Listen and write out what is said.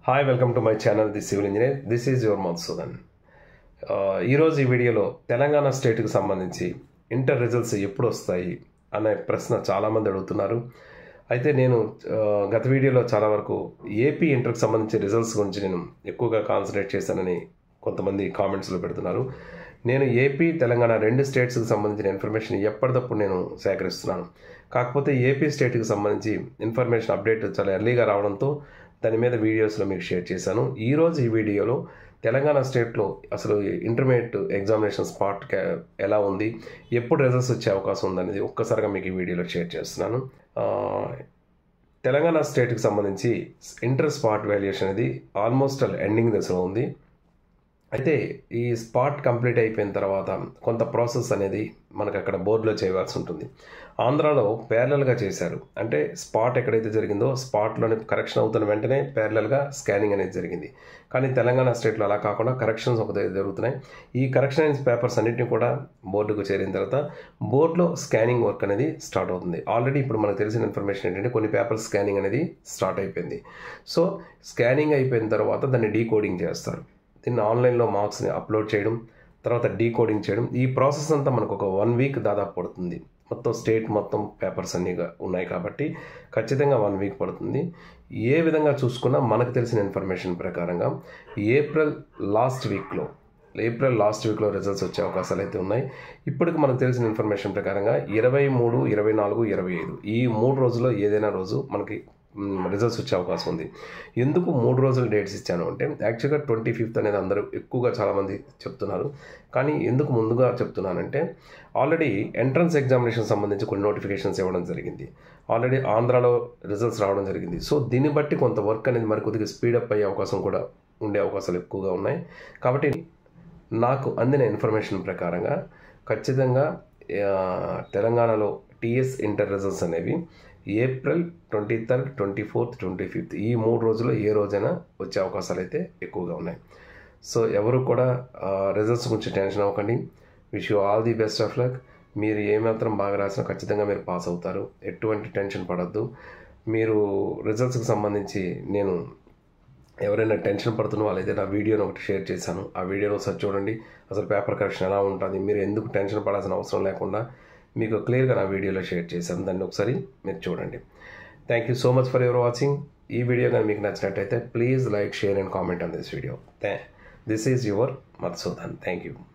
hi welcome to my channel the civil engineer this is your Madhusudan ఈరోజు ఈ వీడియోలో తెలంగాణ స్టేట్కి సంబంధించి ఇంటర్ రిజల్ట్స్ ఎప్పుడు వస్తాయి అనే ప్రశ్న చాలామంది అడుగుతున్నారు అయితే నేను ఆ, గత వీడియోలో చాలా వరకు ఏపీ ఇంటర్కి సంబంధించి రిజల్ట్స్ గురించి నేను ఎక్కువగా కాన్సన్ట్రేట్ చేశానని కొంతమంది కామెంట్స్లో పెడుతున్నారు నేను ఏపీ తెలంగాణ రెండు స్టేట్స్కి సంబంధించిన ఇన్ఫర్మేషన్ ఎప్పటికప్పుడు నేను సేకరిస్తున్నాను కాకపోతే ఏపీ స్టేట్కి సంబంధించి ఇన్ఫర్మేషన్ అప్డేట్ చాలా ఎర్లీగా రావడంతో దాని మీద వీడియోస్లో మీకు షేర్ చేశాను ఈరోజు ఈ వీడియోలో తెలంగాణ స్టేట్లో అసలు ఇంటర్మీడియట్ ఎగ్జామినేషన్ స్పాట్ క- ఎలా ఉంది ఎప్పుడు రిజల్ట్స్ వచ్చే అవకాశం ఉందనేది ఒక్కసారిగా మీకు ఈ వీడియోలో షేర్ చేస్తున్నాను ఆ, తెలంగాణ స్టేట్కి సంబంధించి ఇంటర్ స్పాట్ వాల్యుయేషన్ అనేది ఆల్మోస్ట్ ఆల్ ఎండింగ్ దశలో ఉంది అయితే ఈ స్పాట్ కంప్లీట్ అయిపోయిన తర్వాత కొంత ప్రాసెస్ అనేది మనకు అక్కడ బోర్డులో చేయవలసి ఉంటుంది ఆంధ్రాలో ప్యారలల్గా చేశారు అంటే స్పాట్ ఎక్కడైతే జరిగిందో స్పాట్లోని కరెక్షన్ అవుతున్న వెంటనే ప్యారలల్గా స్కానింగ్ అనేది జరిగింది కానీ తెలంగాణ స్టేట్లో అలా కాకుండా కరెక్షన్స్ ఒక దగ్గర జరుగుతున్నాయి ఈ కరెక్షన్ పేపర్స్ అన్నింటినీ కూడా బోర్డుకు చేరిన తర్వాత బోర్డులో స్కానింగ్ వర్క్ అనేది స్టార్ట్ అవుతుంది ఆల్రెడీ ఇప్పుడు మనకు తెలిసిన ఇన్ఫర్మేషన్ ఏంటంటే కొన్ని పేపర్ స్కానింగ్ అనేది స్టార్ట్ అయిపోయింది సో స్కానింగ్ అయిపోయిన తర్వాత దాన్ని డీకోడింగ్ చేస్తారు దీన్ని ఆన్లైన్లో మార్క్స్ని అప్లోడ్ చేయడం తర్వాత డీకోడింగ్ చేయడం ఈ ప్రాసెస్ అంతా మనకు ఒక వన్ వీక్ దాదాపు పడుతుంది మొత్తం స్టేట్ మొత్తం పేపర్స్ అన్నీ గా- ఉన్నాయి కాబట్టి ఖచ్చితంగా వన్ వీక్ పడుతుంది ఏ విధంగా చూసుకున్నా మనకు తెలిసిన ఇన్ఫర్మేషన్ ప్రకారంగా ఏప్రిల్ లాస్ట్ వీక్లో ఏప్రిల్ లాస్ట్ వీక్లో రిజల్ట్స్ వచ్చే అవకాశాలు అయితే ఉన్నాయి ఇప్పటికి మనకు తెలిసిన ఇన్ఫర్మేషన్ ప్రకారంగా ఇరవై మూడు ఇరవై నాలుగు ఇరవై ఐదు ఈ మూడు రోజుల్లో ఏదైనా రోజు మనకి రిజల్ట్స్ వచ్చే అవకాశం ఉంది ఎందుకు మూడు రోజులు డేట్స్ ఇచ్చాను అంటే యాక్చువల్గా ట్వంటీ ఫిఫ్త్ అనేది అందరూ ఎక్కువగా చాలామంది చెప్తున్నారు కానీ ఎందుకు ముందుగా చెప్తున్నానంటే ఆల్రెడీ ఎంట్రన్స్ ఎగ్జామినేషన్ సంబంధించి కొన్ని నోటిఫికేషన్స్ ఇవ్వడం జరిగింది ఆల్రెడీ ఆంధ్రాలో రిజల్ట్స్ రావడం జరిగింది సో దీన్ని బట్టి కొంత వర్క్ అనేది మరి కొద్దిగా స్పీడప్ అయ్యే అవకాశం కూడా ఉండే అవకాశాలు ఎక్కువగా ఉన్నాయి కాబట్టి నాకు అందిన ఇన్ఫర్మేషన్ ప్రకారంగా ఖచ్చితంగా ఆ, తెలంగాణలో టీఎస్ ఇంటర్ రిజల్ట్స్ అనేవి April twenty third twenty fourth twenty fifth ఈ మూడు రోజుల్లో ఏ రోజైనా వచ్చే అవకాశాలు అయితే ఎక్కువగా ఉన్నాయి సో ఎవరు కూడా రిజల్ట్స్ గురించి టెన్షన్ అవ్వకండి wish you all the best of luck మీరు ఏమాత్రం బాగా రాసినా ఖచ్చితంగా మీరు పాస్ అవుతారు ఎటువంటి టెన్షన్ పడద్దు మీరు రిజల్ట్స్కి సంబంధించి నేను ఎవరైనా టెన్షన్ పడుతున్న వాళ్ళైతే నా వీడియోని ఒకటి షేర్ చేశాను ఆ వీడియోని ఒకసారి చూడండి అసలు పేపర్ కరెక్షన్ ఎలా ఉంటుంది మీరు ఎందుకు టెన్షన్ పడాల్సిన అవసరం లేకుండా మీకు క్లియర్గా నా వీడియోలో షేర్ చేశాను దాన్ని ఒకసారి మీరు చూడండి thank you so much for your watching ఈ వీడియో కానీ మీకు నచ్చినట్టయితే please like share and comment on this video this is your Madhusudan thank you